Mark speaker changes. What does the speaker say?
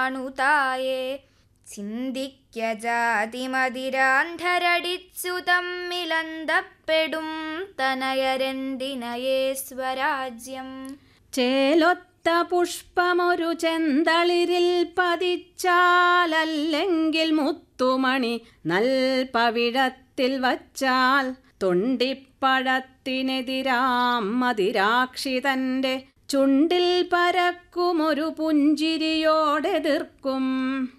Speaker 1: കാണുതായേ ചിന്തിക്ക ജാതിമതിരാന്ധരടിച്ചു തമ്മിലന്തപ്പെടും തനയരെന്തിനയേ സ്വരാജ്യം
Speaker 2: ചേലൊത്ത പുഷ്പമൊരു ചെന്തളിരിൽ പതിച്ചാലല്ലെങ്കിൽ മുത്തുമണി നൽപവിഴത്തിൽ വച്ചാൽ തൊണ്ടിപ്പഴത്തിനെതിരാം മതിരാക്ഷിതന്റെ ചുണ്ടിൽ പരക്കുമൊരു പുഞ്ചിരിയോടെതിർക്കും